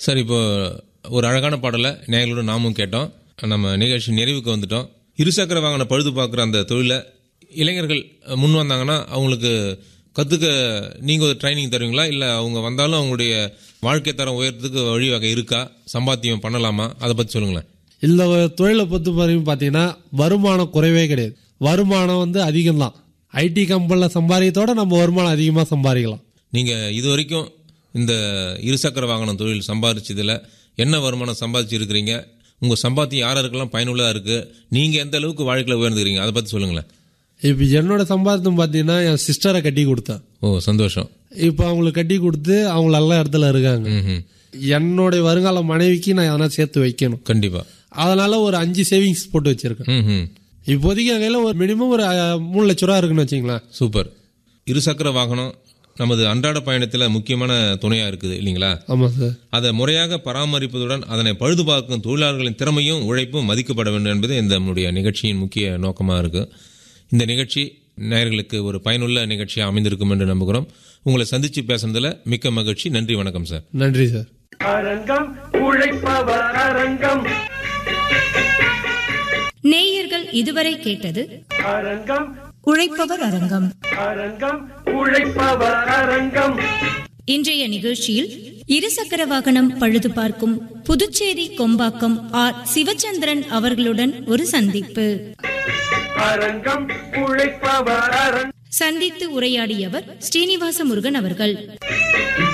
sir இப்போ ஒரு அழகான பாடலை நேயர்களோட நாமும் கேட்டோம் நம்ம நிகழ்ச்சி நிறைவுக்கு வந்துட்டோம் இருசக்கர வாகன பழுது பார்க்குற அந்த தொழிலை இளைஞர்கள் முன் வந்தாங்கன்னா அவங்களுக்கு கற்றுக்க நீங்கள் ஒரு ட்ரைனிங் தருவீங்களா இல்லை அவங்க வந்தாலும் அவங்களுடைய வாழ்க்கை தரம் உயரத்துக்கு வழிவகை இருக்கா சம்பாத்தியம் பண்ணலாமா அதை பற்றி சொல்லுங்களேன் இந்த தொழிலை பொறுத்த வரைக்கும் பார்த்தீங்கன்னா வருமானம் குறைவே கிடையாது வருமானம் வந்து அதிகம்தான் ஐடி கம்பெனியில் சம்பாதிக்கத்தோட நம்ம வருமானம் அதிகமாக சம்பாதிக்கலாம் நீங்கள் இது வரைக்கும் இந்த இருசக்கர வாகனம் தொழில் சம்பாதிச்சதில் என்ன வருமானம் சம்பாதிச்சு இருக்கிறீங்க உங்கள் சம்பாத்தியம் யார் யாருக்கெல்லாம் பயனுள்ளதாக இருக்குது நீங்கள் எந்த அளவுக்கு வாழ்க்கையில் உயர்ந்துக்கிறீங்க அதை பற்றி சொல்லுங்களேன் இப்போ என்னோட சம்பாதித்தம் பார்த்தீங்கன்னா என் சிஸ்டரை கட்டி கொடுத்தேன் ஓ சந்தோஷம் இப்போ அவங்களுக்கு கட்டி கொடுத்து அவங்க நல்ல இடத்துல இருக்காங்க ம் என்னுடைய வருங்கால மனைவிக்கு நான் எதனா சேர்த்து வைக்கணும் கண்டிப்பாக அதனால ஒரு அஞ்சு சேவிங்ஸ் போட்டு வச்சிருக்கேன் ம் ம் இப்போதைக்கு என் கையில் ஒரு மினிமம் ஒரு அஹ், மூணு லட்ச ரூபா இருக்குன்னு வச்சுங்களேன் சூப்பர் இருசக்கர வாகனம் நமது அன்றாட பயணத்தில் முக்கியமான துணையாக இருக்குது இல்லைங்களா ஆமாம் சார் அதை முறையாக பராமரிப்பதுடன் அதனை பழுது பார்க்கும் தொழிலாளர்களின் திறமையும் உழைப்பும் மதிக்கப்பட வேண்டும் என்பது இந்த நம்முடைய நிகழ்ச்சியின் முக்கிய நோக்கமாக இருக்கு இந்த நிகழ்ச்சி நேயர்களுக்கு ஒரு பயனுள்ள நிகழ்ச்சியாக அமைந்திருக்கும் என்று நம்புகிறோம் உங்களை சந்திச்சு பேசுனதுல மிக்க மகிழ்ச்சி நன்றி வணக்கம் சார் நன்றி சார் அரங்கம் உழைப்பவர் அரங்கம் நேயர்கள் இதுவரை கேட்டது அரங்கம் உழைப்பவர் அரங்கம் அரங்கம் உழைப்பவர் அரங்கம் இன்றைய நிகழ்ச்சியில் இருசக்கர வாகனம் பழுது பார்க்கும் புதுச்சேரி கொம்பாக்கம் ஆர் சிவச்சந்திரன் அவர்களுடன் ஒரு சந்திப்பு அரங்கம் உழைப்பவர் அரங்கம் சந்தித்து உரையாடியவர் ஸ்ரீனிவாச முருகன் அவர்கள்